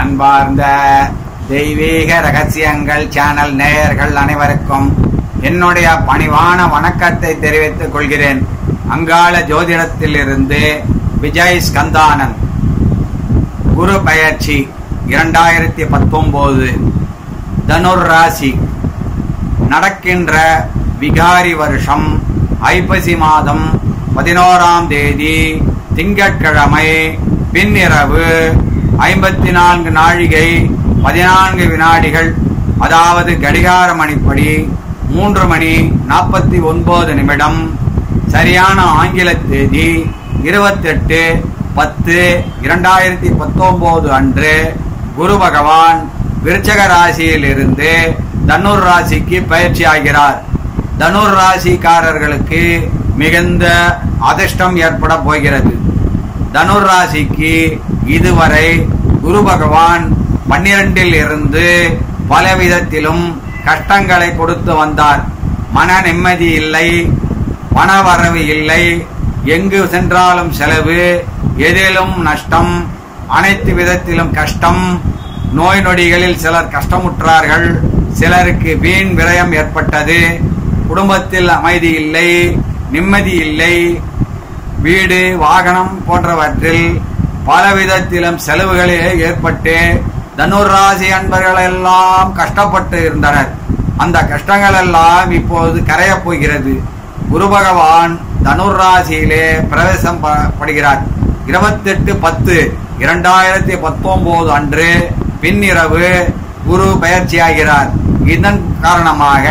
அன்பார்ந்த தெய்வீக ரகசியங்கள் சேனல் நேயர்கள் அனைவருக்கும் என்னுடைய பணிவான வணக்கத்தை தெரிவித்துக் கொள்கிறேன் அங்காள ஜோதிடத்திலிருந்து விஜய் ஸ்கந்தானன் குரு பயிற்சி இரண்டாயிரத்தி பத்தொன்பது தனுர் ராசி நடக்கின்ற விகாரி வருஷம் ஐப்பசி மாதம் பதினோராம் தேதி திங்கட்கிழமை பின்னிரவு ஐம்பத்தி நான்கு நாழிகை பதினான்கு வினாடிகள் அதாவது கடிகார மணிப்படி மூன்று மணி நாற்பத்தி ஒன்பது நிமிடம் சரியான ஆங்கில தேதி இருபத்தெட்டு பத்து இரண்டாயிரத்தி பத்தொன்பது அன்று குரு பகவான் விருச்சக ராசியில் இருந்து தனுர் ராசிக்கு பயிற்சி ஆகிறார் தனுர் ராசிக்காரர்களுக்கு மிகுந்த அதிர்ஷ்டம் ஏற்பட போகிறது தனுர் ராசிக்கு இதுவரை குரு பகவான் பன்னிரண்டில் இருந்து பல விதத்திலும் கஷ்டங்களை கொடுத்து வந்தார் மன நிம்மதி இல்லை பணவரவு இல்லை எங்கு சென்றாலும் செலவு எதிலும் நஷ்டம் அனைத்து விதத்திலும் கஷ்டம் நோய் நொடிகளில் சிலர் கஷ்டமுற்றார்கள் சிலருக்கு வீண் விரயம் ஏற்பட்டது குடும்பத்தில் அமைதி இல்லை நிம்மதி இல்லை வீடு வாகனம் போன்றவற்றில் பல விதத்திலும் செலவுகளே ஏற்பட்டு தனுர் ராசி அன்பர்கள் எல்லாம் கஷ்டப்பட்டு இருந்தனர் அந்த கஷ்டங்கள் எல்லாம் இப்போது கரையப் போகிறது குரு பகவான் தனுர் ராசியிலே பிரவேசம் ப- படுகிறார் இருபத்தெட்டு பத்து இரண்டாயிரத்தி பத்தொன்பது அன்று பின்னிரவு குரு பயிற்சியாகிறார் இதன் காரணமாக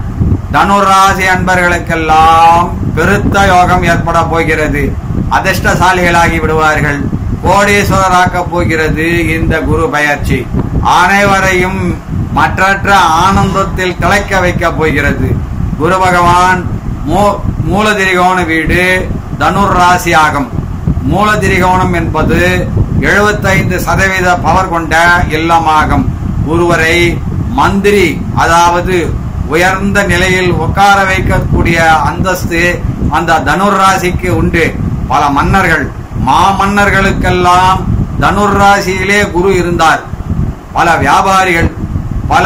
தனுராசி அன்பர்களுக்கெல்லாம் பெருத்த யோகம் ஏற்பட போகிறது அதிர்ஷ்டசாலிகளாகி விடுவார்கள் கோடீஸ்வரராக்க போகிறது இந்த குரு பயிற்சி அனைவரையும் மற்றற்ற ஆனந்தத்தில் திளைக்க வைக்க போகிறது குரு பகவான் மூ- மூலதிரிகோண வீடு தனுர் ராசி ஆகும் மூலதிரிகோணம் என்பது 75% சதவீத பவர் கொண்ட இல்லமாகும் ஒருவரை மந்திரி அதாவது உயர்ந்த நிலையில் உட்கார வைக்கக்கூடிய அந்தஸ்து அந்த தனுர் ராசிக்கு உண்டு பல மன்னர்கள் மாமன்னர்களுக்கெல்லாம் தனுர் ராசியிலே குரு இருந்தார் பல வியாபாரிகள் பல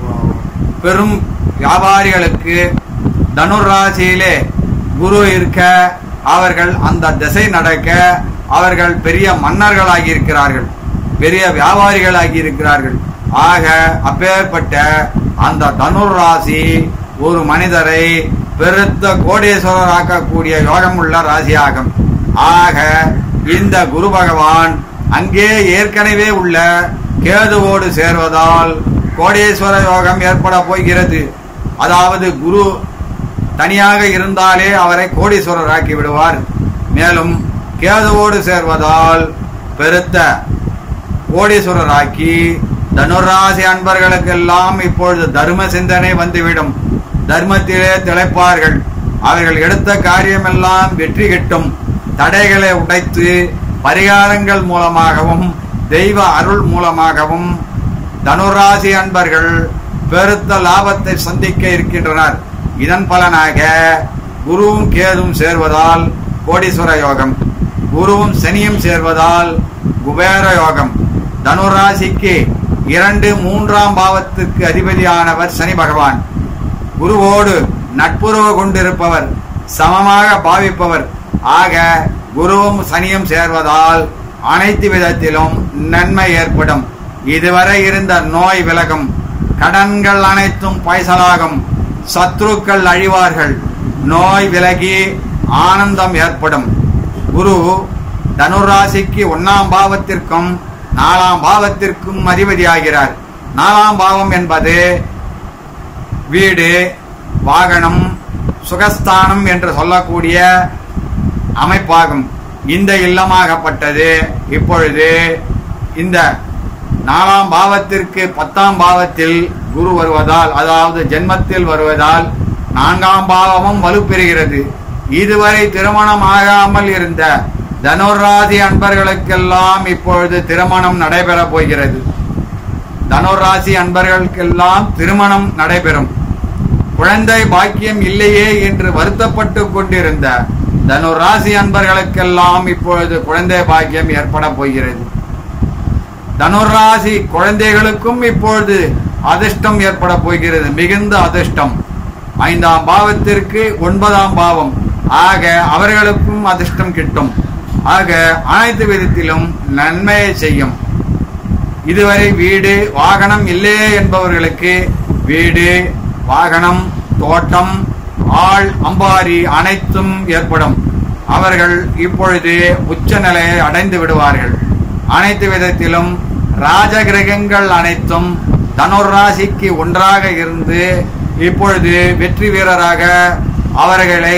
பெரும் வியாபாரிகளுக்கு தனுர் ராசியிலே குரு இருக்க அவர்கள் அந்த திசை நடக்க அவர்கள் பெரிய மன்னர்களாகி இருக்கிறார்கள் பெரிய வியாபாரிகளாகி இருக்கிறார்கள் ஆக அப்பேற்பட்ட அந்த தனுர் ராசி ஒரு மனிதரை பெருத்த கோடீஸ்வரர் ஆக்கக்கூடிய யோகமுள்ள ராசியாகும் ஆக இந்த குரு பகவான் அங்கே ஏற்கனவே உள்ள கேதுவோடு சேர்வதால் கோடீஸ்வர யோகம் ஏற்பட போகிறது அதாவது குரு தனியாக இருந்தாலே அவரை கோடீஸ்வரர் ஆக்கி விடுவார் மேலும் கேதுவோடு சேர்வதால் பெருத்த கோடீஸ்வரர் ஆக்கி தனுராசி அன்பர்களுக்கெல்லாம் இப்பொழுது தர்ம சிந்தனை வந்துவிடும் தர்மத்திலே திளைப்பார்கள் அவர்கள் எடுத்த காரியமெல்லாம் வெற்றி கிட்டும் தடைகளை உடைத்து பரிகாரங்கள் மூலமாகவும் தெய்வ அருள் மூலமாகவும் தனுராசி அன்பர்கள் பெருத்த லாபத்தை சந்திக்க இருக்கின்றனர் இதன் பலனாக குருவும் கேதுவும் சேர்வதால் கோடீஸ்வர யோகம் குருவும் சனியும் சேர்வதால் குபேர யோகம் தனுராசிக்கு இரண்டு மூன்றாம் பாவத்துக்கு அதிபதியானவர் சனி பகவான் குருவோடு நட்புறவு கொண்டிருப்பவர் சமமாக பாவிப்பவர் ஆக குருவும் சனியும் சேர்வதால் அனைத்து விதத்திலும் நன்மை ஏற்படும் இதுவரை இருந்த நோய் விலகும் கடன்கள் அனைத்தும் பைசலாகும் சத்ருக்கள் அழிவார்கள் நோய் விலகி ஆனந்தம் ஏற்படும் குரு தனுராசிக்கு ஒன்னாம் பாவத்திற்கும் நாலாம் பாவத்திற்கும் அதிபதியாகிறார் நாலாம் பாவம் என்பது வீடு வாகனம் சுகஸ்தானம் என்று சொல்லக்கூடிய அமைப்பாகும் இந்த இல்லமாகப்பட்டது இப்பொழுது இந்த நாலாம் பாவத்திற்கு பத்தாம் பாவத்தில் குரு வருவதால் அதாவது ஜென்மத்தில் வருவதால் நான்காம் பாவமும் வலுப்பெறுகிறது இதுவரை திருமணம் ஆகாமல் இருந்த தனுராசி அன்பர்களுக்கெல்லாம் இப்பொழுது திருமணம் நடைபெறப் போகிறது தனுராசி அன்பர்களுக்கெல்லாம் திருமணம் நடைபெறும் குழந்தை பாக்கியம் இல்லையே என்று வருத்தப்பட்டு கொண்டிருந்த தனுராசி அன்பர்களுக்கெல்லாம் இப்பொழுது குழந்தை பாக்கியம் ஏற்பட போகிறது தனுராசி குழந்தைகளுக்கும் இப்பொழுது அதிர்ஷ்டம் ஏற்பட போகிறது மிகுந்த அதிர்ஷ்டம் ஐந்தாம் பாவத்திற்கு ஒன்பதாம் பாவம் ஆக அவர்களுக்கும் அதிர்ஷ்டம் கிட்டும் ஆக அனைத்து விதத்திலும் நன்மையை செய்யும் இதுவரை வீடு வாகனம் இல்லையே என்பவர்களுக்கு வீடு வாகனம் தோட்டம் ஆள் அம்பாரி அனைத்தும் ஏற்படும் அவர்கள் இப்பொழுது உச்ச நிலையை அடைந்து விடுவார்கள் அனைத்து விதத்திலும் ராஜகிரகங்கள் அனைத்தும் தனுர் ராசிக்கு ஒன்றாக இருந்து இப்பொழுது வெற்றி வீரராக அவர்களை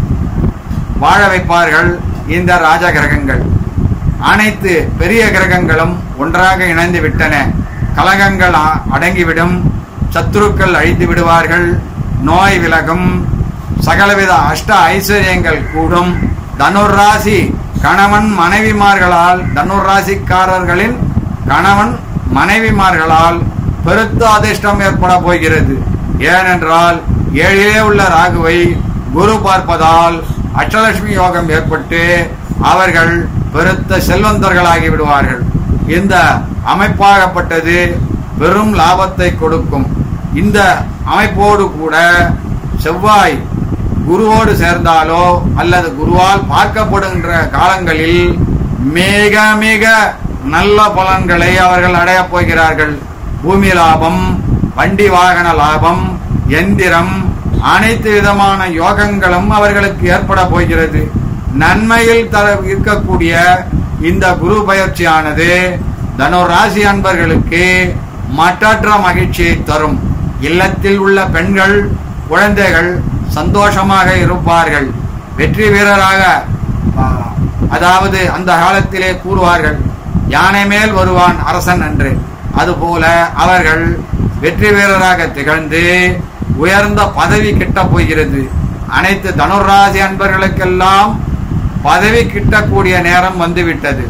வாழ வைப்பார்கள் இந்த ராஜ கிரகங்கள் அனைத்து பெரிய கிரகங்களும் ஒன்றாக இணைந்து விட்டன கலகங்கள் அ- அடங்கிவிடும் சத்துருக்கள் அழித்து விடுவார்கள் நோய் விலகும் சகலவித அஷ்ட ஐஸ்வர்யங்கள் கூடும் தனுர் ராசி கணவன் மனைவிமார்களால் தனுர் ராசிக்காரர்களின் கணவன் மனைவிமார்களால் பெருத்த அதிர்ஷ்டம் ஏற்பட போகிறது ஏனென்றால் ஏழிலே உள்ள ராகுவை குரு பார்ப்பதால் அஷ்டலட்சுமி யோகம் ஏற்பட்டு அவர்கள் பெருத்த செல்வந்தர்களாகி விடுவார்கள் இந்த அமைப்பாகப்பட்டது பெரும் லாபத்தை கொடுக்கும் இந்த அமைப்போடு கூட செவ்வாய் குருவோடு சேர்ந்தாலோ அல்லது குருவால் பார்க்கப்படுகின்ற காலங்களில் மிக மிக நல்ல பலன்களை அவர்கள் அடையப் போகிறார்கள் பூமி லாபம் வண்டி வாகன லாபம் எந்திரம் அனைத்து விதமான யோகங்களும் அவர்களுக்கு ஏற்பட போகிறது நன்மையில் தர இருக்கக்கூடிய இந்த குரு பயிற்சியானது தனுர் ராசி அன்பர்களுக்கு மற்றற்ற மகிழ்ச்சியை தரும் இல்லத்தில் உள்ள பெண்கள் குழந்தைகள் சந்தோஷமாக இருப்பார்கள் வெற்றி வீரராக ஆ, அதாவது அந்த காலத்திலே கூறுவார்கள் யானை மேல் வருவான் அரசன் என்று அதுபோல அவர்கள் வெற்றி வீரராக திகழ்ந்து உயர்ந்த பதவி கிட்டப் போகிறது அனைத்து தனுராசி அன்பர்களுக்கெல்லாம் பதவி கிட்டக்கூடிய நேரம் வந்துவிட்டது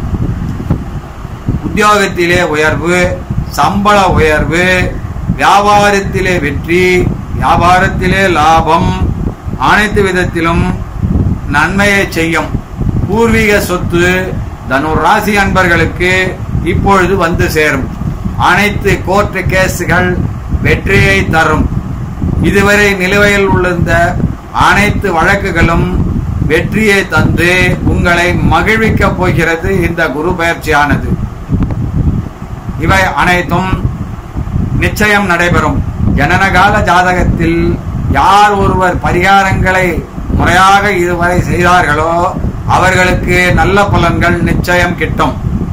உத்தியோகத்திலே உயர்வு சம்பள உயர்வு வியாபாரத்திலே வெற்றி வியாபாரத்திலே லாபம் அனைத்து விதத்திலும் நன்மையை செய்யும் பூர்வீக சொத்து தனுர் ராசி அன்பர்களுக்கு இப்பொழுது வந்து சேரும் அனைத்து கோர்ட்டு கேஸுகள் வெற்றியை தரும் இதுவரை நிலுவையில் உள்ள அனைத்து வழக்குகளும் வெற்றியை தந்து உங்களை மகிழ்விக்கப் போகிறது இந்த குரு பயிற்சியானது இவை அனைத்தும் நிச்சயம் நடைபெறும் ஜனனகால ஜாதகத்தில் யார் ஒருவர் பரிகாரங்களை முறையாக இதுவரை செய்தார்களோ அவர்களுக்கு நல்ல பலன்கள் நிச்சயம் கிட்டும்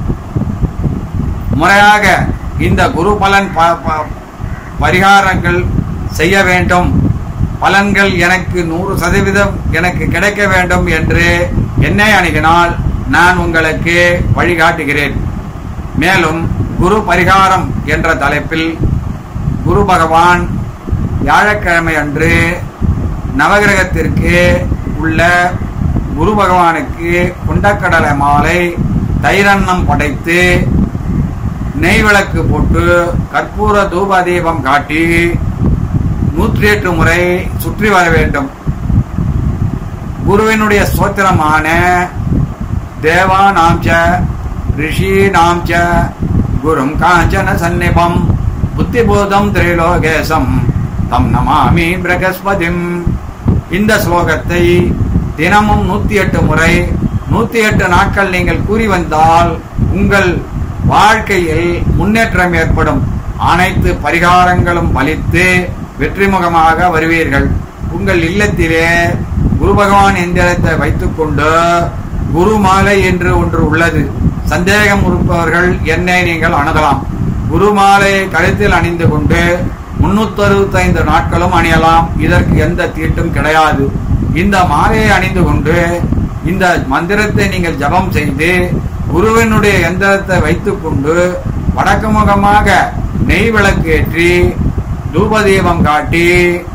முறையாக இந்த குரு பலன் ப- ப- பரிகாரங்கள் செய்ய வேண்டும் பலன்கள் எனக்கு நூறு சதவீதம் எனக்கு கிடைக்க வேண்டும் என்று என்னை அணுகினால் நான் உங்களுக்கு வழிகாட்டுகிறேன் மேலும் குரு பரிகாரம் என்ற தலைப்பில் குரு பகவான் வியாழக்கிழமை அன்று நவகிரகத்திற்கு உள்ள குரு பகவானுக்கு குண்டக்கடலை மாலை தைரன்னம் படைத்து நெய் விளக்கு போட்டு கற்பூர தூப தீபம் காட்டி நூற்றி எட்டு முறை சுற்றி வர வேண்டும் குருவினுடைய ஸ்தோத்திரமான தேவா நாம்ச ரிஷி நாம்ச குரும் காஞ்சன சந்நிபம் புத்திபோதம் திரைலோகேசம் தம் நமாமி பிரகஸ்பதிம் இந்த ஸ்லோகத்தை தினமும் நூத்தி எட்டு முறை நூத்தி எட்டு நாட்கள் நீங்கள் கூறி வந்தால் உங்கள் வாழ்க்கையில் முன்னேற்றம் ஏற்படும் அனைத்து பரிகாரங்களும் பலித்து வெற்றிமுகமாக வருவீர்கள் உங்கள் இல்லத்திலே குரு பகவான் எந்திரத்தை வைத்துக்கொண்டு குரு மாலை என்று ஒன்று உள்ளது சந்தேகம் இருப்பவர்கள் என்னை நீங்கள் அணுகலாம் குரு மாலையை கழுத்தில் அணிந்து கொண்டு முன்னூத்தி ஐந்து நாட்களும் அணியலாம் இதற்கு எந்த தீட்டும் கிடையாது இந்த மாலையை அணிந்து கொண்டு இந்த மந்திரத்தை நீங்கள் ஜபம் செய்து குருவினுடைய எந்திரத்தை வைத்துக்கொண்டு வடக்கு முகமாக நெய் விளக்கு ஏற்றி தூபதீபம் காட்டி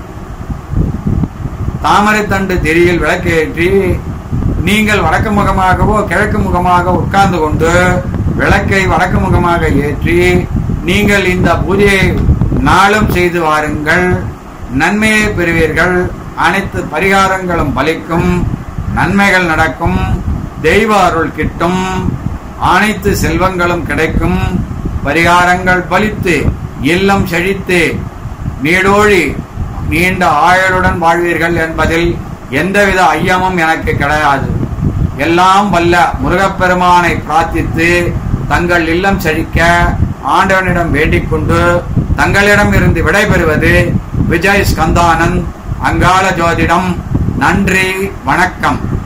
தாமரைத்தண்டு திரியில் விளக்கேற்றி நீங்கள் வடக்கு முகமாகவோ கிழக்கு முகமாக உட்கார்ந்து கொண்டு விளக்கை வடக்கு முகமாக ஏற்றி நீங்கள் இந்த பூஜையை நாளும் செய்து வாருங்கள் நன்மையை பெறுவீர்கள் அனைத்து பரிகாரங்களும் பலிக்கும் நன்மைகள் நடக்கும் தெய்வ அருள் கிட்டும் அனைத்து செல்வங்களும் கிடைக்கும் பரிகாரங்கள் பலித்து இல்லம் செழித்து நீடோழி நீண்ட ஆயுளுடன் வாழ்வீர்கள் என்பதில் எந்தவித ஐயமும் எனக்கு கிடையாது எல்லாம் வல்ல முருகப்பெருமானை பிரார்த்தித்து தங்கள் இல்லம் செழிக்க ஆண்டவனிடம் வேண்டிக் கொண்டு தங்களிடம் இருந்து விடைபெறுவது விஜய் ஸ்கந்தானந்த் அங்காள ஜோதிடம் நன்றி வணக்கம்